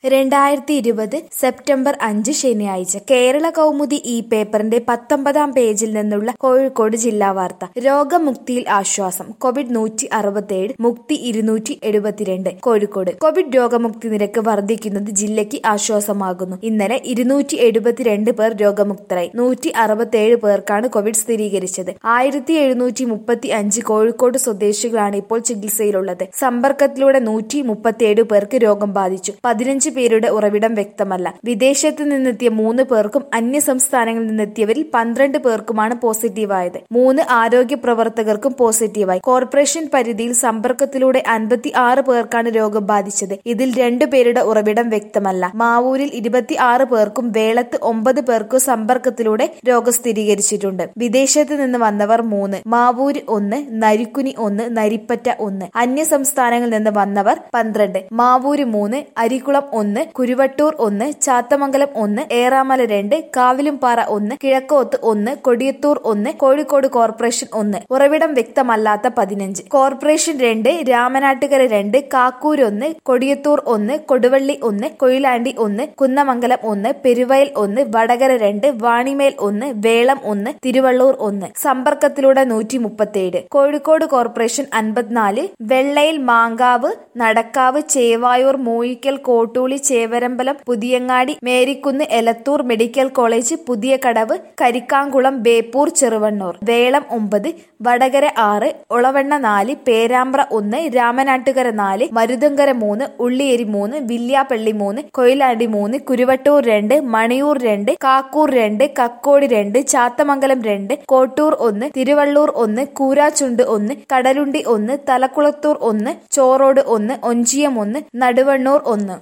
രണ്ടായിരത്തി ഇരുപത് സെപ്റ്റംബർ അഞ്ച് ശനിയാഴ്ച കേരള കൗമുദി ഈ പേപ്പറിന്റെ പത്തൊമ്പതാം പേജിൽ നിന്നുള്ള കോഴിക്കോട് ജില്ലാ വാർത്ത രോഗമുക്തിയിൽ ആശ്വാസം കോവിഡ് നൂറ്റി അറുപത്തിയേഴ് മുക്തി ഇരുന്നൂറ്റി എഴുപത്തിരണ്ട് കോഴിക്കോട് കോവിഡ് രോഗമുക്തി നിരക്ക് വർദ്ധിക്കുന്നത് ജില്ലയ്ക്ക് ആശ്വാസമാകുന്നു ഇന്നലെ ഇരുന്നൂറ്റി എഴുപത്തിരണ്ട് പേർ രോഗമുക്തരായി നൂറ്റി അറുപത്തിയേഴ് പേർക്കാണ് കോവിഡ് സ്ഥിരീകരിച്ചത് ആയിരത്തി എഴുന്നൂറ്റി മുപ്പത്തി അഞ്ച് കോഴിക്കോട് സ്വദേശികളാണ് ഇപ്പോൾ ചികിത്സയിലുള്ളത് സമ്പർക്കത്തിലൂടെ നൂറ്റി മുപ്പത്തിയേഴ് പേർക്ക് രോഗം ബാധിച്ചു പതിനഞ്ച് പേരുടെ ഉറവിടം വ്യക്തമല്ല വിദേശത്ത് നിന്നെത്തിയ മൂന്ന് പേർക്കും അന്യ സംസ്ഥാനങ്ങളിൽ നിന്നെത്തിയവരിൽ പന്ത്രണ്ട് പേർക്കുമാണ് പോസിറ്റീവായത് മൂന്ന് ആരോഗ്യ പ്രവർത്തകർക്കും പോസിറ്റീവായി കോർപ്പറേഷൻ പരിധിയിൽ സമ്പർക്കത്തിലൂടെ അൻപത്തി ആറ് പേർക്കാണ് രോഗം ബാധിച്ചത് ഇതിൽ രണ്ടു പേരുടെ ഉറവിടം വ്യക്തമല്ല മാവൂരിൽ ഇരുപത്തി ആറ് പേർക്കും വേളത്ത് ഒമ്പത് പേർക്കും സമ്പർക്കത്തിലൂടെ രോഗം സ്ഥിരീകരിച്ചിട്ടുണ്ട് വിദേശത്ത് നിന്ന് വന്നവർ മൂന്ന് മാവൂര് ഒന്ന് നരിക്കുനി ഒന്ന് നരിപ്പറ്റ ഒന്ന് അന്യ സംസ്ഥാനങ്ങളിൽ നിന്ന് വന്നവർ പന്ത്രണ്ട് മാവൂര് മൂന്ന് അരിക്കുളം ഒന്ന് കുരുവട്ടൂർ ഒന്ന് ചാത്തമംഗലം ഒന്ന് ഏറാമല രണ്ട് കാവിലുംപാറ ഒന്ന് കിഴക്കോത്ത് ഒന്ന് കൊടിയത്തൂർ ഒന്ന് കോഴിക്കോട് കോർപ്പറേഷൻ ഒന്ന് ഉറവിടം വ്യക്തമല്ലാത്ത പതിനഞ്ച് കോർപ്പറേഷൻ രണ്ട് രാമനാട്ടുകര രണ്ട് കാക്കൂർ ഒന്ന് കൊടിയത്തൂർ ഒന്ന് കൊടുവള്ളി ഒന്ന് കൊയിലാണ്ടി ഒന്ന് കുന്നമംഗലം ഒന്ന് പെരുവയൽ ഒന്ന് വടകര രണ്ട് വാണിമേൽ ഒന്ന് വേളം ഒന്ന് തിരുവള്ളൂർ ഒന്ന് സമ്പർക്കത്തിലൂടെ നൂറ്റി മുപ്പത്തിയേഴ് കോഴിക്കോട് കോർപ്പറേഷൻ അൻപത്തിനാല് വെള്ളയിൽ Mankavu Nadakkavu Chevayur Moozhikkal Kottooli Chevarambalam Puthiyangadi Marikunnu Elathur medical college Puthiyakadavu കരിക്കാംകുളം Beypore Cheruvannur വേളം ഒമ്പത് വടകര ആറ് ഒളവണ്ണ നാല് പേരാമ്പ്ര ഒന്ന് രാമനാട്ടുകര നാല് മരുതങ്കര മൂന്ന് ഉള്ളിയേരി മൂന്ന് വില്യാപ്പള്ളി മൂന്ന് കൊയിലാണ്ടി മൂന്ന് കുരുവട്ടൂർ രണ്ട് മണിയൂർ രണ്ട് കാക്കൂർ രണ്ട് കക്കോടി രണ്ട് ചാത്തമംഗലം രണ്ട് കോട്ടൂർ ഒന്ന് തിരുവള്ളൂർ ഒന്ന് കൂരാച്ചുണ്ട് ഒന്ന് കടലുണ്ടി ഒന്ന് തലക്കുളത്തൂർ ഒന്ന് ചോറോട് ഒന്ന് ഒഞ്ചിയം ഒന്ന് നടുവണ്ണൂർ ഒന്ന്